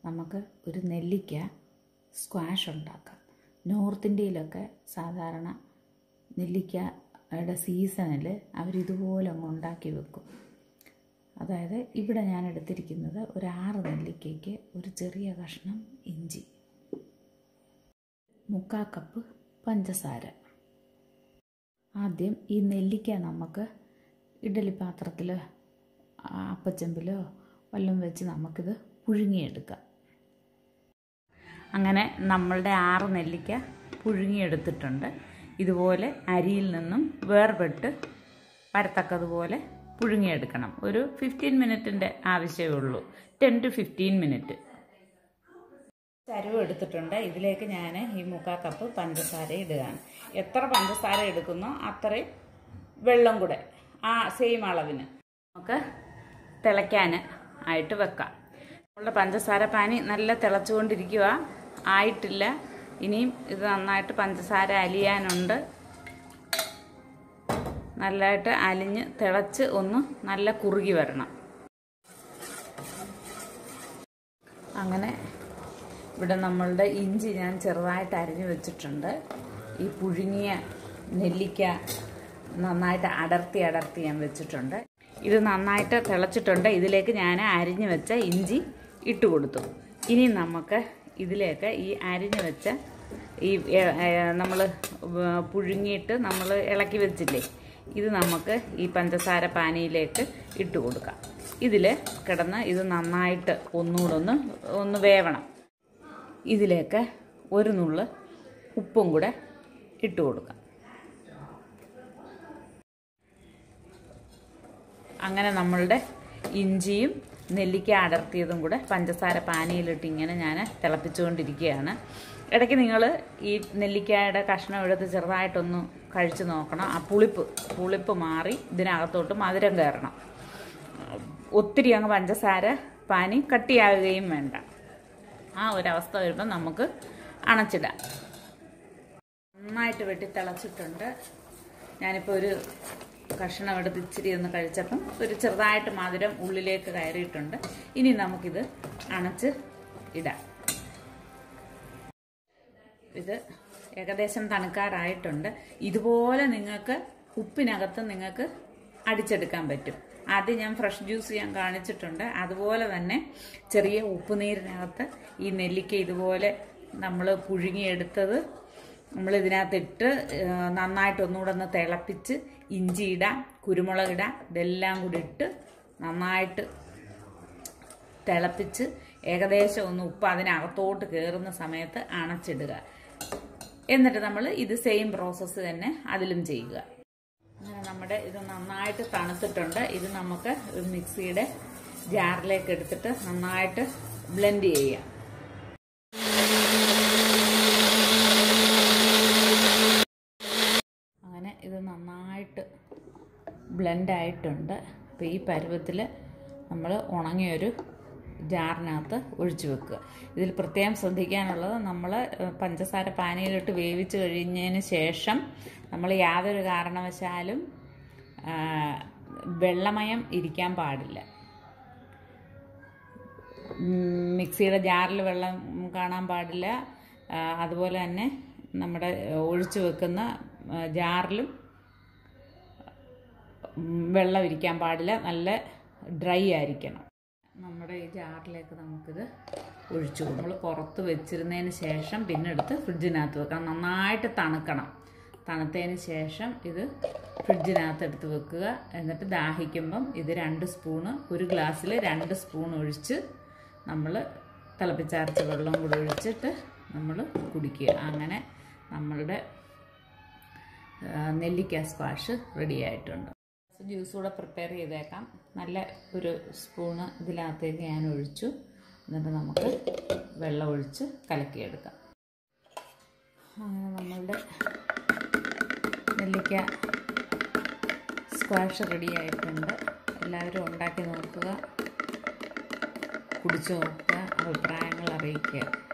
നമുക്ക് ഒരു നെല്ലിക്ക സ്ക്വാഷ് ഉണ്ടാക്കാം നോർത്ത് ഇന്ത്യയിലൊക്കെ സാധാരണ നെല്ലിക്കയുടെ സീസണിൽ അവരിതുപോലെ അങ്ങ് ഉണ്ടാക്കി വെക്കും അതായത് ഇവിടെ ഞാൻ എടുത്തിരിക്കുന്നത് ഒരു ആറ് നെല്ലിക്കയ്ക്ക് ഒരു ചെറിയ കഷ്ണം ഇഞ്ചി മുക്കാ കപ്പ് പഞ്ചസാര ആദ്യം ഈ നെല്ലിക്ക നമുക്ക് ഇഡലി പാത്രത്തിലോ അപ്പച്ചമ്പിലോ വല്ലതും വെച്ച് നമുക്കിത് പുഴുങ്ങിയെടുക്കാം അങ്ങനെ നമ്മളുടെ ആറ് നെല്ലിക്ക പുഴുങ്ങിയെടുത്തിട്ടുണ്ട് ഇതുപോലെ അരിയിൽ നിന്നും വേർപെട്ട് വരത്തക്കതുപോലെ പുഴുങ്ങിയെടുക്കണം ഒരു ഫിഫ്റ്റീൻ മിനിറ്റിൻ്റെ ആവശ്യമേ ഉള്ളൂ ടെൻ ടു ഫിഫ്റ്റീൻ മിനിറ്റ് ചരുവ് എടുത്തിട്ടുണ്ട് ഇതിലേക്ക് ഞാൻ ഈ മുക്കാ കപ്പ് പഞ്ചസാര ഇടുകയാണ് എത്ര പഞ്ചസാര എടുക്കുന്നോ അത്രയും വെള്ളം കൂടെ ആ സെയിം അളവിന് നമുക്ക് തിളയ്ക്കാൻ ആയിട്ട് വെക്കാം നമ്മളുടെ പഞ്ചസാര പാനി നല്ല തിളച്ചുകൊണ്ടിരിക്കുക ആയിട്ടില്ല ഇനിയും ഇത് നന്നായിട്ട് പഞ്ചസാര അലിയാനുണ്ട് നല്ലതായിട്ട് അലിഞ്ഞ് തിളച്ച് ഒന്ന് നല്ല കുറുകി വരണം അങ്ങനെ ഇവിടെ നമ്മളുടെ ഇഞ്ചി ഞാൻ ചെറുതായിട്ട് അരിഞ്ഞു വെച്ചിട്ടുണ്ട് ഈ പുഴുങ്ങിയ നെല്ലിക്ക നന്നായിട്ട് അടർത്തി അടർത്തി ഞാൻ വെച്ചിട്ടുണ്ട് ഇത് നന്നായിട്ട് തിളച്ചിട്ടുണ്ട് ഇതിലേക്ക് ഞാൻ അരിഞ്ഞു വെച്ച ഇഞ്ചി ഇട്ട് കൊടുത്തു ഇനി നമുക്ക് ഇതിലേക്ക് ഈ അരിഞ്ഞു വെച്ച ഈ നമ്മൾ പുഴുങ്ങിയിട്ട് നമ്മൾ ഇളക്കി വെച്ചില്ലേ ഇത് നമുക്ക് ഈ പഞ്ചസാര പാനിയിലേക്ക് ഇട്ട് കൊടുക്കാം ഇതിൽ കിടന്ന് ഇത് നന്നായിട്ട് ഒന്നുകൂടെ ഒന്ന് ഒന്ന് വേവണം ഇതിലേക്ക് ഒരു നുള്ള് ഉപ്പും കൂടെ ഇട്ട് കൊടുക്കാം അങ്ങനെ നമ്മളുടെ ഇഞ്ചിയും നെല്ലിക്ക അടർത്തിയതും കൂടെ പഞ്ചസാര പാനിയിലിട്ട് ഇങ്ങനെ ഞാൻ തിളപ്പിച്ചുകൊണ്ടിരിക്കുകയാണ് ഇടയ്ക്ക് നിങ്ങൾ ഈ നെല്ലിക്കായുടെ കഷ്ണം എടുത്ത് ചെറുതായിട്ടൊന്ന് കഴിച്ച് നോക്കണം ആ പുളിപ്പ് പുളിപ്പ് മാറി ഇതിനകത്തോട്ട് മധുരം കയറണം ഒത്തിരി അങ്ങ് പഞ്ചസാര പാനി കട്ടിയാകുകയും വേണ്ട ആ ഒരവസ്ഥ വരുമ്പോൾ നമുക്ക് അണച്ചിടാം നന്നായിട്ട് വെട്ടി തിളച്ചിട്ടുണ്ട് ഞാനിപ്പോൾ ഒരു കഷ്ണം എടുത്ത് ഇച്ചിരി ഒന്ന് കഴിച്ചപ്പം ഒരു ചെറുതായിട്ട് മധുരം ഉള്ളിലേക്ക് കയറിയിട്ടുണ്ട് ഇനി നമുക്കിത് അണച്ച് ഇടാം ഇത് ഏകദേശം തണുക്കാറായിട്ടുണ്ട് ഇതുപോലെ നിങ്ങൾക്ക് ഉപ്പിനകത്ത് നിങ്ങൾക്ക് അടിച്ചെടുക്കാൻ പറ്റും ആദ്യം ഞാൻ ഫ്രഷ് ജ്യൂസ് ഞാൻ കാണിച്ചിട്ടുണ്ട് അതുപോലെ തന്നെ ചെറിയ ഉപ്പുനീരിനകത്ത് ഈ നെല്ലിക്ക ഇതുപോലെ നമ്മൾ പുഴുങ്ങിയെടുത്തത് നമ്മൾ ഇതിനകത്തിട്ട് നന്നായിട്ട് ഒന്നുകൂടെ ഒന്ന് തിളപ്പിച്ച് ഇഞ്ചി ഇടാം കുരുമുളക് ഇടാം ഇതെല്ലാം കൂടി ഇട്ട് നന്നായിട്ട് തിളപ്പിച്ച് ഏകദേശം ഒന്ന് ഉപ്പ് അതിനകത്തോട്ട് കയറുന്ന സമയത്ത് അണച്ചിടുക എന്നിട്ട് നമ്മൾ ഇത് സെയിം പ്രോസസ്സ് തന്നെ അതിലും ചെയ്യുക അങ്ങനെ നമ്മുടെ ഇത് നന്നായിട്ട് തണുത്തിട്ടുണ്ട് ഇത് നമുക്ക് മിക്സിയുടെ ജാറിലേക്ക് എടുത്തിട്ട് നന്നായിട്ട് ബ്ലെൻഡ് ചെയ്യാം അങ്ങനെ ഇത് നന്നായിട്ട് ബ്ലെൻഡ് ആയിട്ടുണ്ട് അപ്പോൾ ഈ പരുവത്തിൽ നമ്മൾ ഉണങ്ങിയൊരു ജാറിനകത്ത് ഒഴിച്ചു വെക്കുക ഇതിൽ പ്രത്യേകം ശ്രദ്ധിക്കാനുള്ളത് നമ്മൾ പഞ്ചസാര പാനിയിലിട്ട് വേവിച്ച് കഴിഞ്ഞതിന് ശേഷം നമ്മൾ യാതൊരു കാരണവശാലും വെള്ളമയം ഇരിക്കാൻ പാടില്ല മിക്സിയുടെ ജാറിൽ വെള്ളം കാണാൻ പാടില്ല അതുപോലെ തന്നെ നമ്മുടെ ഒഴിച്ചു വെക്കുന്ന ജാറിലും വെള്ളം ഇരിക്കാൻ പാടില്ല നല്ല ഡ്രൈ ആയിരിക്കണം നമ്മുടെ ഈ ജാറിലേക്ക് നമുക്കിത് ഒഴിച്ചു നമ്മൾ പുറത്ത് വെച്ചിരുന്നതിന് ശേഷം പിന്നെ എടുത്ത് ഫ്രിഡ്ജിനകത്ത് വെക്കണം നന്നായിട്ട് തണുക്കണം തണുത്തതിന് ശേഷം ഇത് ഫ്രിഡ്ജിനകത്ത് എടുത്ത് വെക്കുക എന്നിട്ട് ദാഹിക്കുമ്പം ഇത് രണ്ട് സ്പൂണ് ഒരു ഗ്ലാസ്സിൽ രണ്ട് സ്പൂൺ ഒഴിച്ച് നമ്മൾ തിളപ്പിച്ചാർച്ച വെള്ളം കൂടി ഒഴിച്ചിട്ട് നമ്മൾ കുടിക്കുക അങ്ങനെ നമ്മളുടെ നെല്ലിക്ക സ്ക്വാഷ് റെഡി ആയിട്ടുണ്ട് ജ്യൂസ് കൂടെ പ്രിപ്പയർ ചെയ്തേക്കാം നല്ല ഒരു സ്പൂണ് ഇതിനകത്തേക്ക് ഞാൻ ഒഴിച്ചു എന്നിട്ട് നമുക്ക് വെള്ളം ഒഴിച്ച് കലക്കിയെടുക്കാം അങ്ങനെ നമ്മളുടെ നെല്ലിക്ക സ്ക്വാഷ് റെഡി ആയിട്ടുണ്ട് എല്ലാവരും ഉണ്ടാക്കി നോക്കുക കുടിച്ചു നോക്കുക അഭിപ്രായങ്ങൾ അറിയിക്കുക